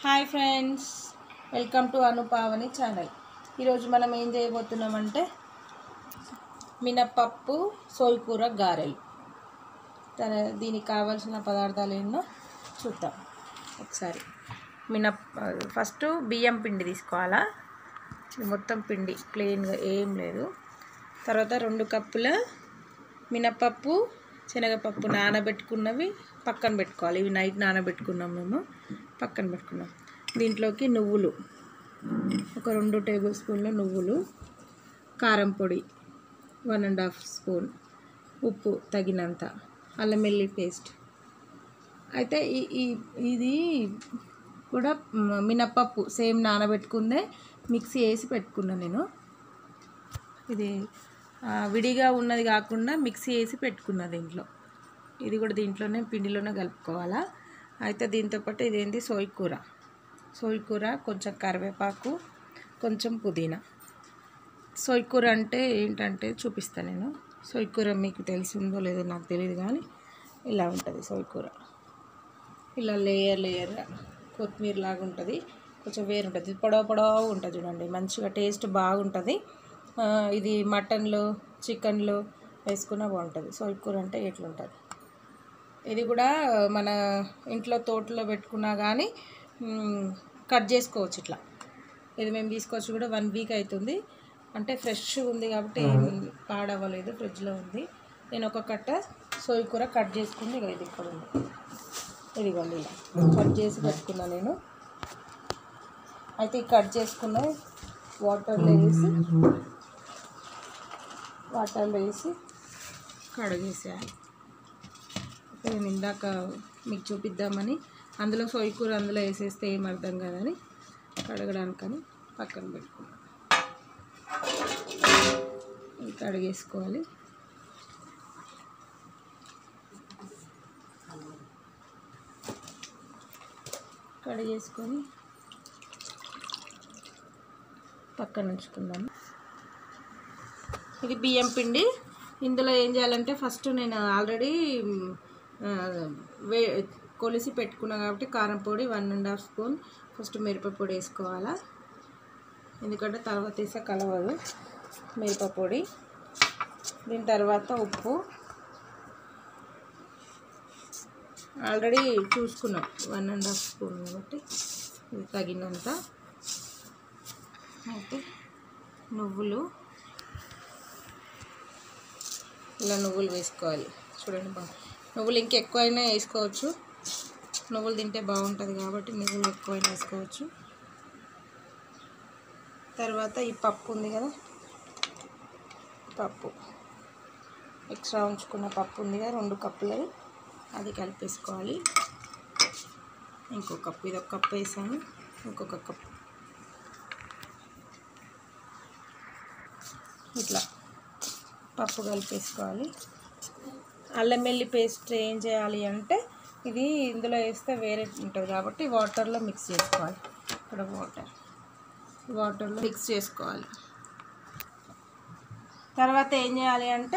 Hi friends welcome to Anupavani channel ఈరోజు మనం ఏం చేయబోతున్నామంటే మినప్పప్పు సోయికూర గారెలు తన దీనికి కావాల్సిన పదార్థాలు ఏంటో చూద్దాం ఒకసారి మినప్ ఫస్ట్ బియ్యం పిండి తీసుకోవాలా ఇది మొత్తం పిండి ప్లెయిన్గా ఏం లేదు తర్వాత రెండు కప్పుల మినప్పప్పు శనగపప్పు నానబెట్టుకున్నవి పక్కన పెట్టుకోవాలి ఇవి నైట్ నానబెట్టుకున్నాం మేము పక్కన పెట్టుకున్నాం దీంట్లోకి నువ్వులు ఒక రెండు టేబుల్ స్పూన్ల నువ్వులు కారం పొడి వన్ అండ్ హాఫ్ స్పూన్ ఉప్పు తగినంత అల్లం వెల్లి పేస్ట్ అయితే ఈ ఈ ఇది కూడా మ్, మినప్పప్పు సేమ్ నానబెట్టుకుందే మిక్సీ వేసి పెట్టుకున్నా నేను ఇది ఆ, విడిగా ఉన్నది కాకుండా మిక్సీ వేసి పెట్టుకున్నా దీంట్లో ఇది కూడా దీంట్లోనే పిండిలోనే కలుపుకోవాలా అయితే దీంతో పాటు ఇదేంటి సోయి కూర సోయి కూర కొంచెం కరివేపాకు కొంచెం పుదీనా సోయి కూర అంటే ఏంటంటే చూపిస్తాను నేను సోయి కూర మీకు తెలిసిందో లేదో నాకు తెలియదు కానీ ఇలా ఉంటుంది సోయి కూర ఇలా లేయర్ లేయర్ కొత్తిమీర లాగా ఉంటుంది కొంచెం వేరు ఉంటుంది పొడవ పొడవ ఉంటుంది చూడండి మంచిగా టేస్ట్ బాగుంటుంది ఆ, ఇది మటన్లో చికెన్లో వేసుకున్నా బాగుంటుంది సోయి కూర అంటే ఎట్లుంటుంది ఇది కూడా మన ఇంట్లో తోటలో పెట్టుకున్నా కానీ మ్, కట్ చేసుకోవచ్చు ఇట్లా ఇది మేము తీసుకొచ్చి కూడా వన్ వీక్ అవుతుంది అంటే ఫ్రెష్గా ఉంది కాబట్టి ఏం పాడవ్వలేదు ఫ్రిడ్జ్లో ఉంది నేను ఒక కట్ట సోయి కూర కట్ చేసుకుని ఇక ఇది ఇక్కడ ఉంది ఇదిగోండి ఇలా కట్ చేసి పెట్టుకున్నా నేను అయితే ఈ కట్ చేసుకున్న వాటర్లో వేసి వాటర్లో వేసి కడిగేసేయాలి నేను ఇందాక మీకు చూపిద్దామని అందులో సోయి కూర అందులో వేసేస్తే ఏం అర్థం కాదని కడగడానికని పక్కన పెట్టుకున్నాను ఇది కడిగేసుకోవాలి కడిగేసుకొని పక్కన ఉంచుకుందాము ఇది బియ్యం పిండి ఇందులో ఏం చేయాలంటే ఫస్ట్ నేను ఆల్రెడీ మ్, ఆ, వే కొలిసి పెట్టుకున్నా కాబట్టి కారం పొడి one and half spoon first మిరప పొడి వేసుకోవాలా ఎందుకంటే తర్వాత వేసే కలవదు మిరప పొడి దీని తర్వాత ఉప్పు ఆల్రెడీ చూసుకున్నాం వన్ అండ్ హాఫ్ స్పూన్ కాబట్టి ఇది తగినంత అయితే నువ్వులు ఇలా నువ్వులు వేసుకోవాలి చూడండి బాగా నువ్వులు ఇంకా ఎక్కువైనా వేసుకోవచ్చు నువ్వులు తింటే బాగుంటుంది కాబట్టి నువ్వులు ఎక్కువైనా వేసుకోవచ్చు తర్వాత ఈ పప్పు ఉంది కదా పప్పు ఎక్స్ట్రా ఉంచుకున్న పప్పు ఉంది కదా రెండు కప్పులది అది కలిపేసుకోవాలి ఇంకో కప్పు ఇది ఒక కప్పు వేసాను ఇంకొక కప్పు ఇట్లా పప్పు కలిపేసుకోవాలి అల్లం వెల్లి పేస్ట్ ఏం చేయాలి అంటే ఇది ఇందులో వేస్తే వేరే ఉంటుంది కాబట్టి వాటర్లో మిక్స్ చేసుకోవాలి ఇక్కడ వాటర్ వాటర్లో మిక్స్ చేసుకోవాలి తర్వాత ఏం చేయాలి అంటే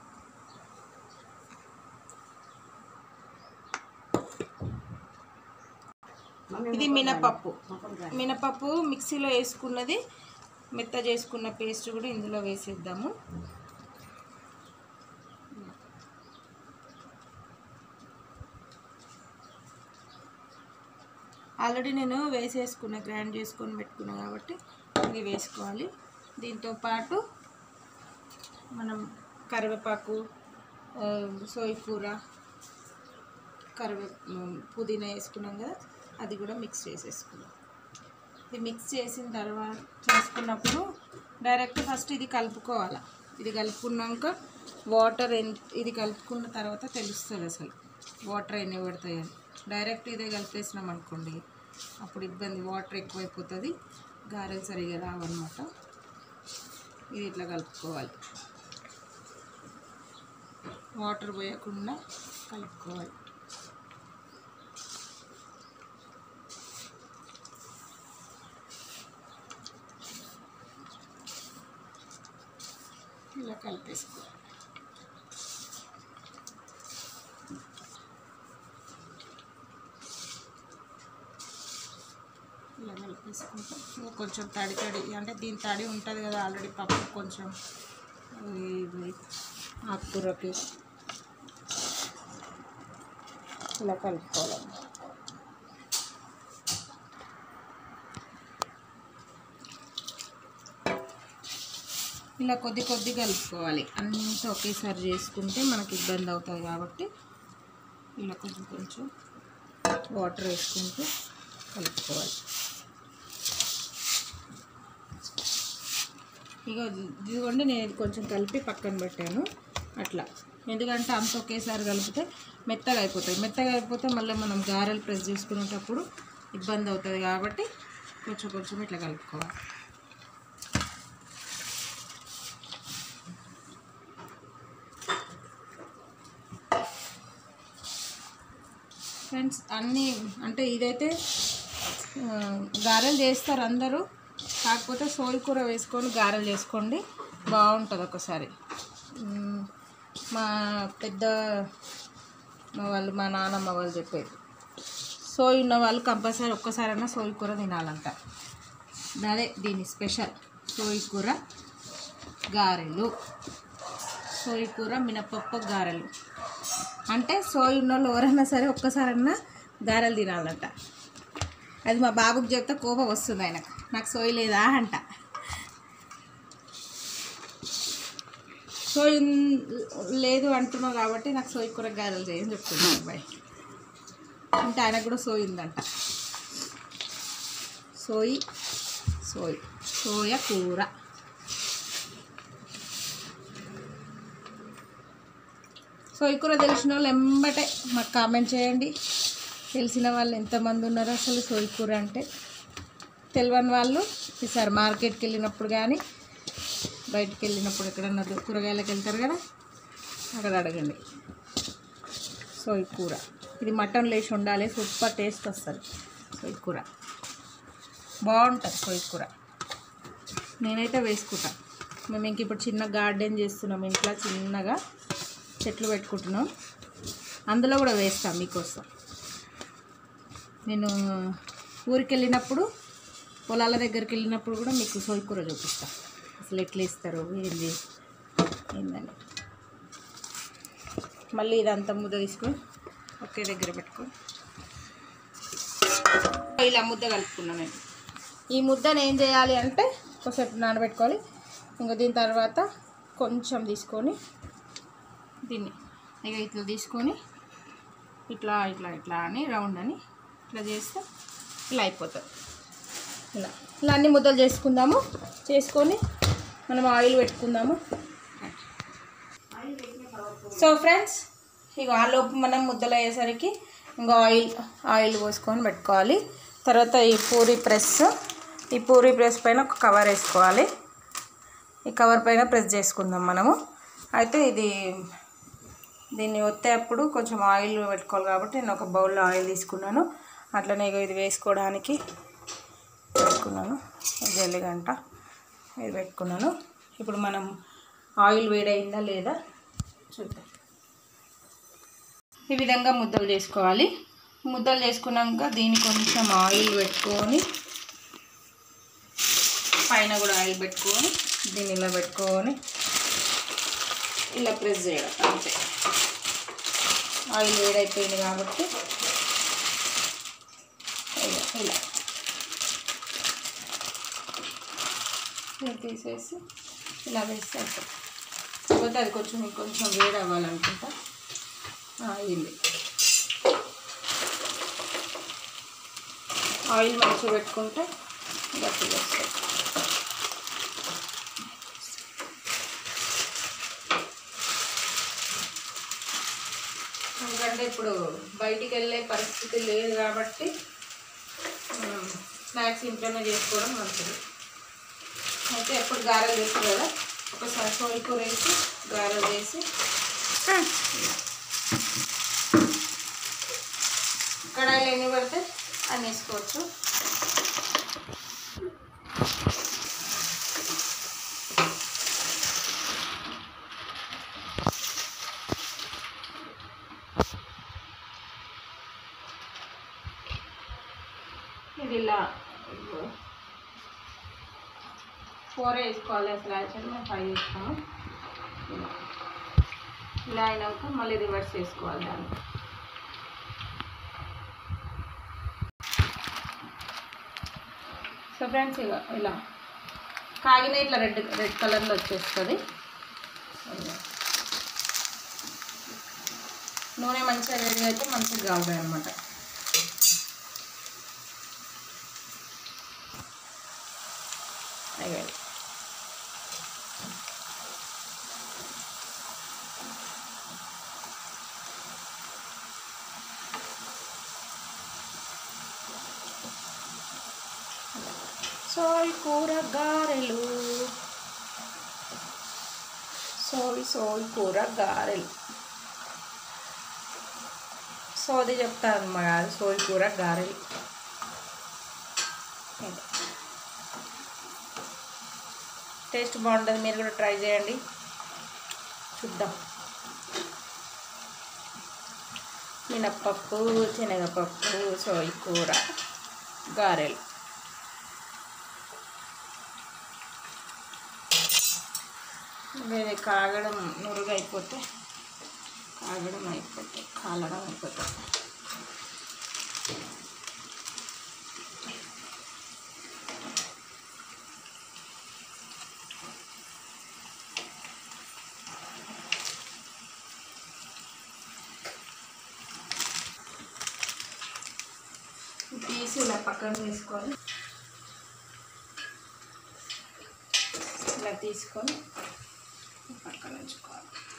ఇది మినపప్పు మినపప్పు మిక్సీలో వేసుకున్నది మెత్త చేసుకున్న పేస్ట్ కూడా ఇందులో వేసేద్దాము ఆల్రెడీ నేను వేసేసుకున్న గ్రైండ్ చేసుకొని పెట్టుకున్నా కాబట్టి ఇది వేసుకోవాలి దీంతో పాటు మనం కరివేపాకు ఆ, సోయి కూర కరివే ఉమ్, పుదీనా వేసుకున్నాం కదా అది కూడా మిక్స్ చేసేసుకున్నాం ఇది మిక్స్ చేసిన తర్వాత చేసుకున్నప్పుడు డైరెక్ట్ ఫస్ట్ ఇది కలుపుకోవాలి ఇది కలుపుకున్నాక వాటర్ ఎన్ ఇది కలుపుకున్న తర్వాత తెలుస్తుంది అసలు వాటర్ ఎన్ని పడతాయని డైరెక్ట్ ఇదే కలిపేసినాం అనుకోండి అప్పుడు ఇబ్బంది వాటర్ ఎక్కువైపోతుంది గారెలు సరిగా రావన్నమాట ఇది ఇట్లా కలుపుకోవాలి వాటర్ పోయకుండా కలుపుకోవాలి ఇలా కలిపేసుకోవాలి ఇలా కలిపేసుకుంటాం ఇంకా కొంచెం తడి తడి అంటే దీని తడి ఉంటుంది కదా ఆల్రెడీ పప్పు కొంచెం ఇది ఆకుకూరకి ఇలా కలుపుకోవాలి ఇలా కొద్ది కొద్ది కలుపుకోవాలి అంతా ఒకేసారి చేసుకుంటే మనకి ఇబ్బంది అవుతుంది కాబట్టి ఇలా కొంచెం కొంచెం వాటర్ వేసుకుంటూ కలుపుకోవాలి ఇక ఇదిగోండి నేను ఇది కొంచెం కలిపి పక్కన పెట్టాను అట్లా ఎందుకంటే అంత ఒకేసారి కలిపితే మెత్తగా అయిపోతుంది మెత్తగా అయిపోతే మళ్ళీ మనం గారెలు ప్రెస్ చేసుకునేటప్పుడు ఇబ్బంది అవుతుంది కాబట్టి కొంచెం కొంచెం ఇట్లా కలుపుకోవాలి ఫ్రెండ్స్ అన్నీ అంటే ఇదైతే ఆ, గారెలు చేస్తారు అందరూ కాకపోతే సోయి కూర వేసుకొని గారెలు చేసుకోండి బాగుంటుంది ఒకసారి మ్, మా పెద్ద మా వాళ్ళు మా నాన్నమ్మ వాళ్ళు చెప్పేది సోయి ఉన్న వాళ్ళు కంపల్సరీ ఒక్కసారైనా సోయి కూర తినాలంట అదే దీని స్పెషల్ సోయి కూర గారెలు సోయి కూర మినపప్పు గారెలు అంటే సోయి ఉన్న వాళ్ళు ఎవరైనా సరే ఒక్కసారన్నా గారెలు తినాలంట అది మా బాబుకి చెప్తే కోపం వస్తుంది ఆయనకు నాకు సోయి లేదా అంట సోయి ఉన్- లేదు అంటున్నావు కాబట్టి నాకు సోయి కూర గారెలు చేయని చెప్తున్నాను అబ్బాయి అంటే ఆయనకు కూడా సోయి ఉందంట సోయి సోయి సోయ కూర సో ఈ కూర తెలిసిన వాళ్ళు ఎంబటే మాకు కామెంట్ చేయండి తెలిసిన వాళ్ళు ఎంతమంది ఉన్నారు అసలు సోయి కూర అంటే తెలియని వాళ్ళు ఈసారి మార్కెట్కి వెళ్ళినప్పుడు కానీ బయటికి వెళ్ళినప్పుడు ఎక్కడన్నా దొ- కూరగాయలకు వెళ్తారు కదా అక్కడ అడగండి సోయి కూర ఇది మటన్ లేచి ఉండాలి సూపర్ టేస్ట్ వస్తుంది సోయి కూర బాగుంటుంది సోయి కూర నేనైతే వేసుకుంటా మేము ఇంక ఇప్పుడు చిన్న గార్డెన్ చేస్తున్నాం ఇంట్లో చిన్నగా చెట్లు పెట్టుకుంటున్నాం అందులో కూడా వేస్తాం మీకోసం నేను ఊరికి వెళ్ళినప్పుడు పొలాల దగ్గరికి వెళ్ళినప్పుడు కూడా మీకు సోయి కూర చూపిస్తాను అసలు ఎట్లా ఇస్తారు ఏంది ఏందని మళ్ళీ ఇదంతా ముద్ద తీసుకొని ఒకే దగ్గర పెట్టుకొని ఇలా ముద్ద కలుపుకున్నాను నేను ఈ ముద్దను ఏం చేయాలి అంటే కొద్దిసేపు నానబెట్టుకోవాలి ఇంకా దీని తర్వాత కొంచెం తీసుకొని దీన్ని ఇక ఇట్లా తీసుకొని ఇట్లా ఇట్లా ఇట్లా అని రౌండ్ అని ఇట్లా చేస్తే ఇలా అయిపోతుంది ఇలా ఇలా అన్ని ముద్దలు చేసుకుందాము చేసుకొని మనం ఆయిల్ పెట్టుకుందాము సో ఫ్రెండ్స్ ఇక ఆ లోపు మనం ముద్దలు అయ్యేసరికి ఇంకా ఆయిల్ ఆయిల్ పోసుకొని పెట్టుకోవాలి తర్వాత ఈ పూరి ప్రెస్ ఈ పూరి ప్రెస్ పైన ఒక కవర్ వేసుకోవాలి ఈ కవర్ పైన ప్రెస్ చేసుకుందాం మనము అయితే ఇది దీన్ని ఒత్తేటప్పుడు కొంచెం ఆయిల్ పెట్టుకోవాలి కాబట్టి నేను ఒక బౌల్లో ఆయిల్ తీసుకున్నాను అట్లనే ఇగో ఇది వేసుకోవడానికి పెట్టుకున్నాను జల్లిగంట ఇది పెట్టుకున్నాను ఇప్పుడు మనం ఆయిల్ వేడైందా లేదా చూద్దాం ఈ విధంగా ముద్దలు చేసుకోవాలి ముద్దలు చేసుకున్నాక దీన్ని కొంచెం ఆయిల్ పెట్టుకొని పైన కూడా ఆయిల్ పెట్టుకొని దీన్ని ఇలా పెట్టుకొని ఇలా ప్రెస్ చేయడం అంతే ఆయిల్ వేడైపోయింది కాబట్టి ఇలా ఇలా ఇలా తీసేసి ఇలా వేస్తే అయిపోతుంది. కాకపోతే అది కొంచెం ఇంకొంచెం వేడి అవ్వాలనుకుంటా అయింది ఆయిల్ మంచిగా పెట్టుకుంటే గట్టిగా వస్తుంది ఎందుకంటే ఇప్పుడు బయటికి వెళ్ళే పరిస్థితి లేదు కాబట్టి మనం స్నాక్స్ ఇంట్లోనే చేసుకోవడం మంచిది అయితే ఎప్పుడు గారెలు చేస్తారు కదా ఒకసారి సోయి కూర వేసి గారెలు చేసి కడాయిలు ఎన్ని పడితే అన్ని వేసుకోవచ్చు ఇది ఇలా ఫోర్ వేసుకోవాలి అసలు యాక్చువల్లీ మేము ఫైవ్ వేస్తాము ఇలా ఇలా అయినాక మళ్ళీ రివర్స్ చేసుకోవాలి దాన్ని సో ఫ్రెండ్స్ ఇక ఇలా కాగిన ఇట్లా రెడ్ రెడ్ కలర్లో వచ్చేస్తుంది నూనె మంచిగా రెడీ అయితే మంచిగా కావాలి అనమాట అయ్యాయి సోయ్ కూర గారెలు సోయ్ సోయ్ కూర గారెలు సోది చెప్తాను మా కాదు సోయ్ కూర గారెలు ఇది. టేస్ట్ బాగుంటుంది మీరు కూడా ట్రై చేయండి చూద్దాం మినప్పప్పు శనగపప్పు సోయ్ కూర గారెలు వేరే కాగడం నురుగు అయిపోతే కాగడం అయిపోతే కాలడం అయిపోతే తీసి ఇలా పక్కన తీసుకొని ఇలా తీసుకొని పక్కన ఉంచుకోవాలి